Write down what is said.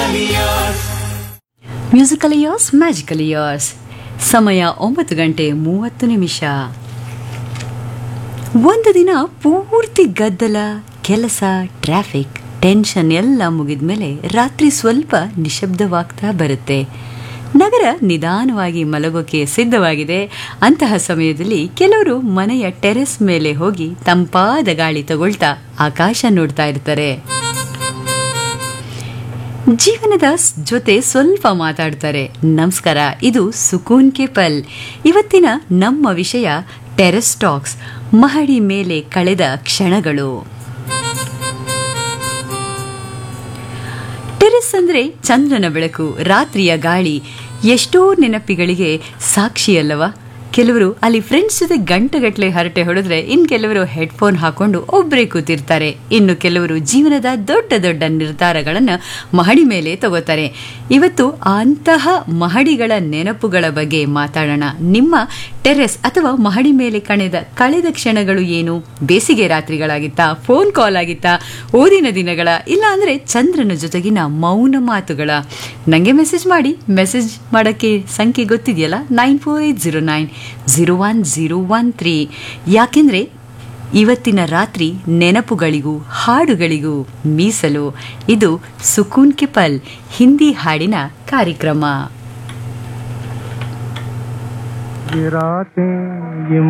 musical years magical years ಸಮಯ ಒಂಬತ್ತು ಗಂಟೆ ಮೂವತ್ತು ನಿಮಿಷ ಒಂದು ದಿನ ಪೂರ್ತಿ ಗದ್ದಲ ಕೆಲಸ ಟ್ರಾಫಿಕ್ ಟೆನ್ಷನ್ ಎಲ್ಲ ಮುಗಿದ್ಮೇಲೆ ರಾತ್ರಿ ಸ್ವಲ್ಪ ನಿಶಬ್ದವಾಗ್ತಾ ಬರುತ್ತೆ ನಗರ ನಿಧಾನವಾಗಿ ಮಲಗೋಕೆ ಸಿದ್ಧವಾಗಿದೆ ಅಂತಹ ಸಮಯದಲ್ಲಿ ಕೆಲವರು ಮನೆಯ ಟೆರೆಸ್ ಮೇಲೆ ಹೋಗಿ ತಂಪಾದ ಗಾಳಿ ತಗೊಳ್ತಾ ಆಕಾಶ ನೋಡ್ತಾ ಇರ್ತಾರೆ ಜೀವನದ ಸ್- ಜೊತೆ ಸ್ವಲ್ಪ ಮಾತಾಡ್ತಾರೆ ನಮಸ್ಕಾರ ಇದು ಸುಕೂನ್ ಕೆ ಪಲ್ ಇವತ್ತಿನ ನಮ್ಮ ವಿಷಯ ಟೆರೆಸ್ ಟಾಕ್ಸ್ ಮಹಡಿ ಮೇಲೆ ಕಳೆದ ಕ್ಷಣಗಳು ಟೆರೆಸ್ ಅಂದ್ರೆ ಚಂದ್ರನ ಬೆಳಕು ರಾತ್ರಿಯ ಗಾಳಿ ಎಷ್ಟೋ ನೆನಪಿಗಳಿಗೆ ಸಾಕ್ಷಿಯಲ್ಲವಾ ಕೆಲವರು ಅಲ್ಲಿ ಫ್ರೆಂಡ್ಸ್ ಜೊತೆ ಗಂಟೆಗಟ್ಟಲೆ ಹರಟೆ ಹೊಡೆದ್ರೆ ಇನ್ನು ಕೆಲವರು ಹೆಡ್ಫೋನ್ ಹಾಕೊಂಡು ಒಬ್ಬರೇ ಕೂತಿರ್ತಾರೆ ಇನ್ನು ಕೆಲವರು ಜೀವನದ ದೊಡ್ಡ ದೊಡ್ಡ ನಿರ್ಧಾರಗಳನ್ನು ಮಹಡಿ ಮೇಲೆ ತಗೋತಾರೆ ಇವತ್ತು ಅಂತಹ ಮಹಡಿಗಳ ನೆನಪುಗಳ ಬಗ್ಗೆ ಮಾತಾಡೋಣ ನಿಮ್ಮ ಟೆರೆಸ್ ಅಥವಾ ಮಹಡಿ ಮೇಲೆ ಕಳೆದ ಕಳೆದ ಕ್ಷಣಗಳು ಏನು ಬೇಸಿಗೆ ರಾತ್ರಿಗಳಾಗಿತ್ತಾ ಫೋನ್ ಕಾಲ್ ಆಗಿತ್ತಾ ಓದಿನ ದಿನಗಳ ಇಲ್ಲ ಅಂದ್ರೆ ಚಂದ್ರನ ಜೊತೆಗಿನ ಮೌನ ಮಾತುಗಳ ನನಗೆ ಮೆಸೇಜ್ ಮಾಡಿ ಮೆಸೇಜ್ ಮಾಡೋಕ್ಕೆ ಸಂಖ್ಯೆ ಗೊತ್ತಿದೆಯಲ್ಲ nine four eight zero nine zero one zero one three ಯಾಕೆಂದ್ರೆ ಇವತ್ತಿನ ರಾತ್ರಿ ನೆನಪುಗಳಿಗೂ ಹಾಡುಗಳಿಗೂ ಮೀಸಲು ಇದು ಸುಕೂನ್ ಕೆ ಪಲ್ ಹಿಂದಿ ಹಾಡಿನ ಕಾರ್ಯಕ್ರಮ ये रातें ये